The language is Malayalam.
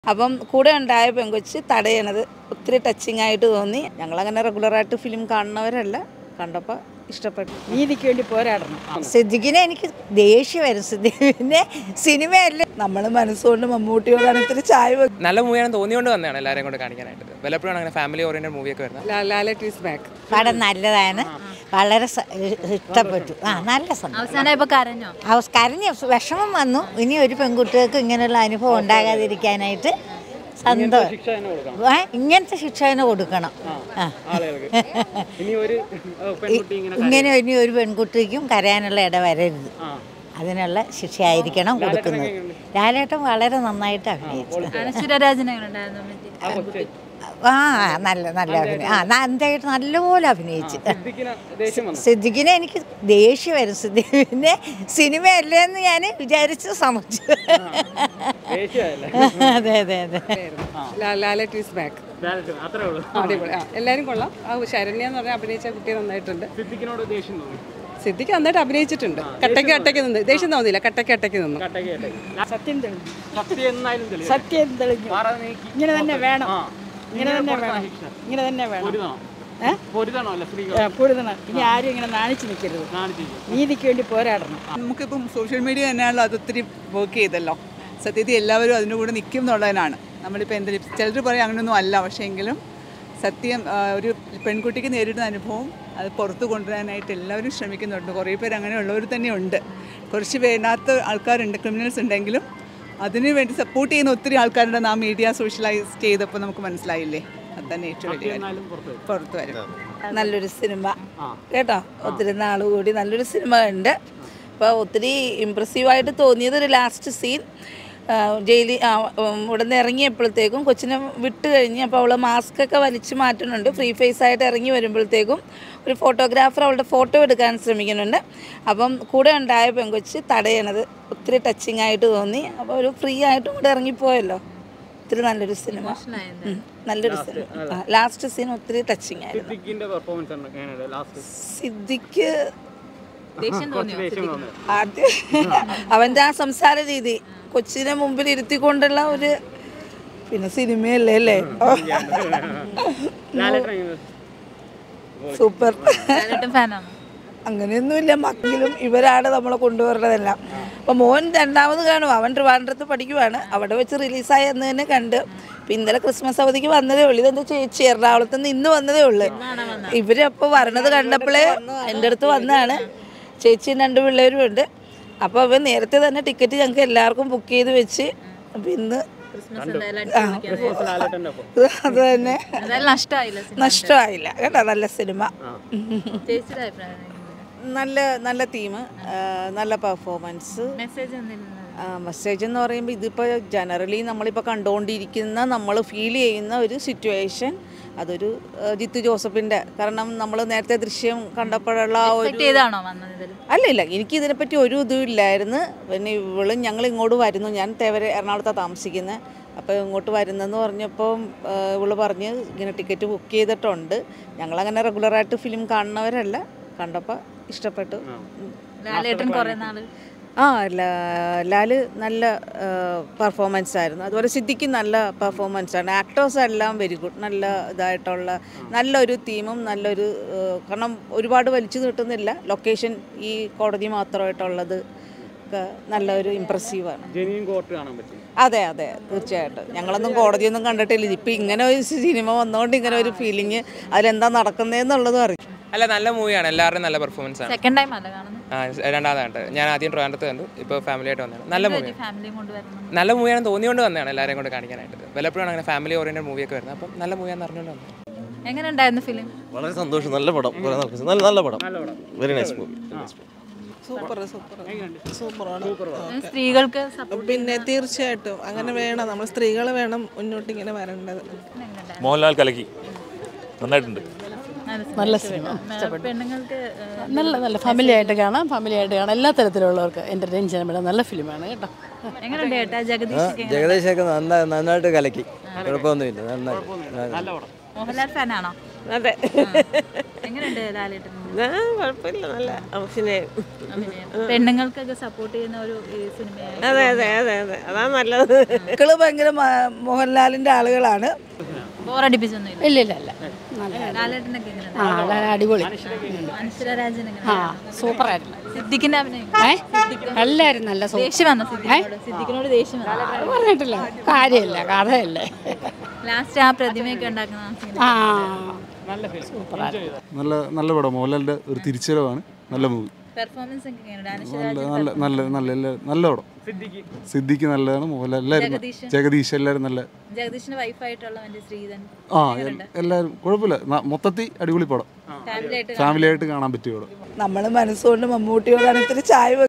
അപ്പം കൂടെ ഉണ്ടായ പെങ്കൊച്ച് തടയണത് ഒത്തിരി ടച്ചിങ് ആയിട്ട് തോന്നി ഞങ്ങളങ്ങനെ റെഗുലറായിട്ട് ഫിലിം കാണുന്നവരല്ല കണ്ടപ്പോൾ ഇഷ്ടപ്പെട്ടു നീതിക്ക് വേണ്ടി പോരാടണം സിദ്ദിഖിനെ എനിക്ക് ദേഷ്യം വരും സിദ്ദിഖിന്റെ സിനിമയല്ലേ നമ്മൾ മനസ്സുകൊണ്ട് മമ്മൂട്ടിയോടാണ് ഇത്തിരി ചായ വെക്കും നല്ല മൂവിയാണെന്ന് തോന്നിയോണ്ട് വന്നതാണ് എല്ലാവരെയും കൊണ്ട് കാണിക്കാനായിട്ട് വല്ലപ്പോഴാണ് അങ്ങനെ ഫാമിലി ഓറിയന്റഡ് മൂവിയൊക്കെ വരുന്നത് ലാലറ്റ് ഈസ് ബാക്ക് പടം നല്ലതാണ് വളരെ സ- ഇഷ്ടപ്പെട്ടു ആ നല്ല സന്തോഷം അവസാനം ഇപ്പൊ കരഞ്ഞോ അവസ് കരഞ്ഞ വിഷമം വന്നു ഇനി ഒരു പെൺകുട്ടികൾക്ക് ഇങ്ങനെയുള്ള അനുഭവം ഉണ്ടാകാതിരിക്കാനായിട്ട് സന്തോഷം ഏ? ഇങ്ങനത്തെ ശിക്ഷ തന്നെ കൊടുക്കണം ആ. ഇങ്ങനെ ഇനി ഒരു പെൺകുട്ടിക്കും കരയാനുള്ള ഇട വരരുത് അതിനുള്ള ശിക്ഷയായിരിക്കണം കൊടുക്കുന്നത് ലാലേട്ടൻ വളരെ നന്നായിട്ട് അഭിനയിച്ചു അനശ്വര രാജൻ എങ്ങനെ ഉണ്ടായിരുന്നു ആ നല്ല നല്ല അഭിനയം ആ നന്നായിട്ട് നല്ലപോലെ അഭിനയിച്ചു സിദ്ദിഖിനെ എനിക്ക് ദേഷ്യം വരും സിദ്ദിഖിന്റെ സിനിമയല്ലേ എന്ന് ഞാൻ വിചാരിച്ച് സമച്ചു അതെ അതെ അതെ ലാലറ്റ് ഈസ് ബാക്ക് അടിപൊളി ആ എല്ലാവരും കൊള്ളാം ആ ശരണ്യ എന്ന് പറഞ്ഞാൽ അഭിനയിച്ച കുട്ടി നന്നായിട്ടുണ്ട് സിദ്ദിഖ് നന്നായിട്ട് അഭിനയിച്ചിട്ടുണ്ട് കട്ടയ്ക്ക് കട്ടയ്ക്ക് നിന്ന് ദേഷ്യം തോന്നിയില്ല കട്ടയ്ക്ക് കട്ടയ്ക്ക് നിന്നു സത്യം തെളിഞ്ഞു സത്യം തെളിഞ്ഞു ഇങ്ങനെ തന്നെ വേണം ഇങ്ങനെ തന്നെ വേണം ഇങ്ങനെ തന്നെ വേണം ഏ? ആ, പൊരുതണം ഇനി ആരും ഇങ്ങനെ നാണിച്ചു നിൽക്കരുത് നീതിക്ക് വേണ്ടി പോരാടണം നമുക്കിപ്പം സോഷ്യൽ മീഡിയ തന്നെയാണല്ലോ അത് ഒത്തിരി വർക്ക് ചെയ്തല്ലോ സത്യത്തിൽ എല്ലാവരും അതിൻ്റെ കൂടെ നിൽക്കും എന്നുള്ളതിനാണ് നമ്മളിപ്പോൾ എന്തെങ്കിലും ചിലർ പറയും അങ്ങനെയൊന്നും അല്ല പക്ഷേ എങ്കിലും സത്യം ആ, ഒരു പെൺകുട്ടിക്ക് നേരിടുന്ന അനുഭവം അത് പുറത്ത് കൊണ്ടുവരാനായിട്ട് എല്ലാവരും ശ്രമിക്കുന്നുണ്ട് കുറേ പേര് അങ്ങനെയുള്ളവർ തന്നെയുണ്ട് കുറച്ച് പേരിനകത്ത് ആൾക്കാരുണ്ട് ക്രിമിനൽസ് ഉണ്ടെങ്കിലും അതിനു വേണ്ടി സപ്പോർട്ട് ചെയ്യുന്ന ഒത്തിരി ആൾക്കാരുണ്ടെന്ന് ആ മീഡിയ സോഷ്യലൈസ് ചെയ്തപ്പോൾ നമുക്ക് മനസ്സിലായില്ലേ അത് തന്നെ ഏറ്റവും വലിയ കാര്യം. പുറത്ത് വരും നല്ലൊരു സിനിമ കേട്ടോ ഒത്തിരി നാൾ കൂടി നല്ലൊരു സിനിമ ഉണ്ട് അപ്പോൾ ഒത്തിരി ഇമ്പ്രസീവായിട്ട് തോന്നിയത് ഒരു ലാസ്റ്റ് സീൻ ജയിലിൽ ഇവിടെ നിന്ന് ഇറങ്ങിയപ്പോഴത്തേക്കും കൊച്ചിനെ വിട്ട് കഴിഞ്ഞ് അപ്പോൾ അവൾ മാസ്ക് ഒക്കെ വലിച്ചു മാറ്റുന്നുണ്ട് ഫ്രീ ഫേസ് ആയിട്ട് ഇറങ്ങി വരുമ്പോഴത്തേക്കും ഒരു ഫോട്ടോഗ്രാഫർ അവളുടെ ഫോട്ടോ എടുക്കാൻ ശ്രമിക്കുന്നുണ്ട് അപ്പം കൂടെ ഉണ്ടായ പെങ്കൊച്ച് തടയണത് ഒത്തിരി ടച്ചിങ് ആയിട്ട് തോന്നി അപ്പോൾ ഒരു ഫ്രീ ആയിട്ടും കൂടെ ഇറങ്ങിപ്പോയല്ലോ ഒത്തിരി നല്ലൊരു സിനിമ ഉം, നല്ലൊരു സിനിമ ലാസ്റ്റ് സീൻ ഒത്തിരി ടച്ചിങ് ആയിരുന്നു സിദ്ദിഖ് ദേഷ്യം തോന്നിയോ ആദ്യം അവൻ്റെ ആ സംസാര രീതി കൊച്ചിനെ മുമ്പിൽ ഇരുത്തിക്കൊണ്ടുള്ള ഒരു പിന്നെ സിനിമയല്ലേ അല്ലേ സൂപ്പർ ലാലേട്ടൻ ഫാനാണോ അങ്ങനെയൊന്നുമില്ല മക്കളും ഇവരാണ് നമ്മളെ കൊണ്ടുവരുന്നതെല്ലാം അപ്പോൾ മോൻ രണ്ടാമത് കാണും അവൻ ട്രിവാൻഡ്രത്ത് പഠിക്കുവാണ് അവിടെ വെച്ച് റിലീസായി എന്ന് തന്നെ കണ്ട് ഇപ്പം ഇന്നലെ ക്രിസ്മസ് അവധിക്ക് വന്നതേ ഉള്ളൂ ഇതെൻ്റെ ചേച്ചി എറണാകുളത്ത് നിന്ന് ഇന്ന് വന്നതേ ഉള്ളൂ ഇവരപ്പോൾ വരണത് കണ്ടപ്പോഴേ എൻ്റെ അടുത്ത് വന്നതാണ് ചേച്ചിയും രണ്ട് പിള്ളേരും ഉണ്ട് അപ്പോൾ അവൻ നേരത്തെ തന്നെ ടിക്കറ്റ് ഞങ്ങൾക്ക് എല്ലാവർക്കും ബുക്ക് ചെയ്ത് വെച്ച് അപ്പം ഇന്ന് ക്രിസ്മസ് എന്തായാലും അടിച്ചു പൊളിക്കാൻ. അത് തന്നെ എന്തായാലും നഷ്ടമായില്ല സിനിമ. നഷ്ടമായില്ല കേട്ടോ നല്ല സിനിമ ചേച്ചിയുടെ അഭിപ്രായം എങ്ങനെയുണ്ട്? നല്ല നല്ല തീം നല്ല പെർഫോമൻസ് മെസ്സേജ് എന്തെങ്കിലും മെസ്സേജ് എന്ന് പറയുമ്പോൾ ഇതിപ്പോൾ ജനറലി നമ്മളിപ്പോൾ കണ്ടുകൊണ്ടിരിക്കുന്ന നമ്മൾ ഫീൽ ചെയ്യുന്ന ഒരു സിറ്റുവേഷൻ അതൊരു ആ, ജിത്തു ജോസഫിൻ്റെ കാരണം നമ്മൾ നേരത്തെ ദൃശ്യം കണ്ടപ്പോഴുള്ള ആ ഒരു എക്സ്പെക്ട് ചെയ്താണോ വന്നത് ഇതിൽ അല്ല ഇല്ല എനിക്ക് ഇതിനെപ്പറ്റി ഒരു ഇതും ഇല്ലായിരുന്നു പിന്നെ ഇവളും ഞങ്ങൾ ഇങ്ങോട്ട് വരുന്നു ഞാൻ തേവരെ എറണാകുളത്താണ് താമസിക്കുന്നത് അപ്പോൾ ഇങ്ങോട്ട് വരുന്നെന്ന് പറഞ്ഞപ്പം ആ, ഇവള് പറഞ്ഞ് ഇങ്ങനെ ടിക്കറ്റ് ബുക്ക് ചെയ്തിട്ടുണ്ട് ഞങ്ങളങ്ങനെ റെഗുലറായിട്ട് ഫിലിം കാണുന്നവരല്ല കണ്ടപ്പോൾ ഇഷ്ടപ്പെട്ടു ലാലേട്ടൻ കുറെ നാള് ആ ലാ- ലാല് നല്ല പെർഫോമൻസ് ആയിരുന്നു അതുപോലെ സിദ്ദിഖ് നല്ല പെർഫോമൻസ് ആണ് ആക്ടേഴ്സ് എല്ലാം വെരി ഗുഡ് നല്ല ഇതായിട്ടുള്ള നല്ലൊരു തീമും നല്ലൊരു ആ, കാരണം ഒരുപാട് വലിച്ചു നീട്ടുന്നില്ല ലൊക്കേഷൻ ഈ കോടതി മാത്രമായിട്ടുള്ളത് ഒക്കെ നല്ലൊരു ഇമ്പ്രസീവാണ് അതെ അതെ തീർച്ചയായിട്ടും ഞങ്ങളൊന്നും കോടതിയൊന്നും കണ്ടിട്ടില്ല ഇപ്പം ഇങ്ങനെ ഒരു സിനിമ വന്നുകൊണ്ട് ഇങ്ങനെ ഒരു ഫീലിംഗ് അതിലെന്താ നടക്കുന്നതെന്നുള്ളതും അറിയും അല്ല നല്ല മൂവിയാണ് എല്ലാവരുടെയും നല്ല പെർഫോമൻസ് ആണ് സെക്കൻഡ് ടൈം അല്ല കാണുന്നത് ആ രണ്ടാമതായിട്ട് ഞാൻ ആദ്യം ട്രിവാൻഡ്രത്ത് കണ്ടു ഇപ്പോൾ ഫാമിലി ആയിട്ട് വന്നതാണ് നല്ല മൂവിയാണ് ഫാമിലിയും കൊണ്ടുവരണം നല്ല മൂവിയാണെന്ന് തോന്നിയോണ്ട് വന്നതാണ് എല്ലാവരെയും കൊണ്ട് കാണിക്കാനായിട്ട് വല്ലപ്പോഴാണ് അങ്ങനെ ഫാമിലി ഓറിയന്റഡ് മൂവിയൊക്കെ വരുന്നത് അപ്പം നല്ല മൂവിയാണെന്ന് അറിഞ്ഞുകൊണ്ട് വന്നത് എങ്ങനെ ഉണ്ടായിരുന്നു ഫിലിം വളരെ സന്തോഷം നല്ല പടം കുറെ നാൾക്ക് ശേഷം. നല്ല നല്ല പടം very nice movie super super സൂപ്പറാണ് സ്ത്രീകൾക്ക് സപ്പോർട്ട് പിന്നെ തീർച്ചയായിട്ടും അങ്ങനെ വേണം നമ്മൾ സ്ത്രീകൾ വേണം മുന്നോട്ട് ഇങ്ങനെ വരേണ്ടത് മോഹൻലാൽ കലക്കി നന്നായിട്ടുണ്ട് നല്ല സിനിമ പെണ്ണുങ്ങൾക്ക് ഏഹ്, നല്ല നല്ല ഫാമിലി ആയിട്ട് കാണാം ഫാമിലി ആയിട്ട് കാണാം എല്ലാ തരത്തിലുള്ളവർക്ക് എൻ്റർടൈൻ ചെയ്യാൻ പറ്റുന്ന നല്ല ഫിലിമാണ് കേട്ടോ എങ്ങനെയുണ്ട് ചേട്ടാ ജഗദീഷ് ജഗദീശൊക്കെ നന്നായി നന്നായിട്ട് കലക്കി കുഴപ്പമൊന്നുമില്ല നന്നായി മോഹൻലാൽ ഫാനാണോ അതെ എങ്ങനെയുണ്ട് ലാലേട്ടൻ ആ, കുഴപ്പമില്ല നല്ല അഭിനയം അഭിനയം പെണ്ണുങ്ങൾക്കൊക്കെ സപ്പോർട്ട് ചെയ്യുന്ന ഒരു ഈ സിനിമയായി അതെ അതെ അതെ അതെ അതാ നല്ലത് മക്കള് ഭയങ്കര മ- മോഹൻലാലിന്റെ ആളുകളാണ് ബോറടിപ്പിച്ചൊന്നുമില്ല ഇല്ല ഇല്ല ഇല്ല ലാലേട്ടനൊക്കെ എങ്ങനെയുണ്ട് ആ വളരെ അടിപൊളി അനശ്വര രാജൻ ആ സൂപ്പറായിരുന്നു സിദ്ദിഖിന്റെ അഭിനയം ഏ എല്ലാവരും നല്ല സൂപ്പർ ദേഷ്യം വന്നു സിദ്ദിഖിനോട് സിദ്ദിഖിനോട് ദേഷ്യം വന്നു പറഞ്ഞിട്ടില്ല കാര്യമില്ല കഥയല്ലേ ലാസ്റ്റ് ആ പ്രതിമയൊക്കെ ഉണ്ടാക്കുന്ന ആ scene. ആ സൂപ്പറായിരുന്നു നല്ല നല്ല പടം മോഹൻലാലിൻ്റെ ഒരു തിരിച്ചുവരവാണ് നല്ല മൂവി പെർഫോമൻസ് ഒക്കെ എങ്ങനെയുണ്ട് അനശ്വര നല്ല നല്ല നല്ല നല്ല എല്ലാ നല്ല പടം സിദ്ദിഖ് നല്ലതാണ് മോഹൻലാൽ എല്ലാവരും ജഗദീഷ്. ജഗദീഷ് എല്ലാവരും നല്ല ജഗദീഷിന്റെ വൈഫായിട്ടുള്ള മറ്റേ ശ്രീധൻ ആ എൽ- എല്ലാവരും കുഴപ്പമില്ല ന- മൊത്തത്തിൽ അടിപൊളി പടം ഫാമിലി ആയിട്ട് ഫാമിലി ആയിട്ട് കാണാൻ പറ്റിയ പടം നമ്മൾ മനസ്സുകൊണ്ട് മമ്മൂട്ടിയോടാണ് ഇത്തിരി ചായ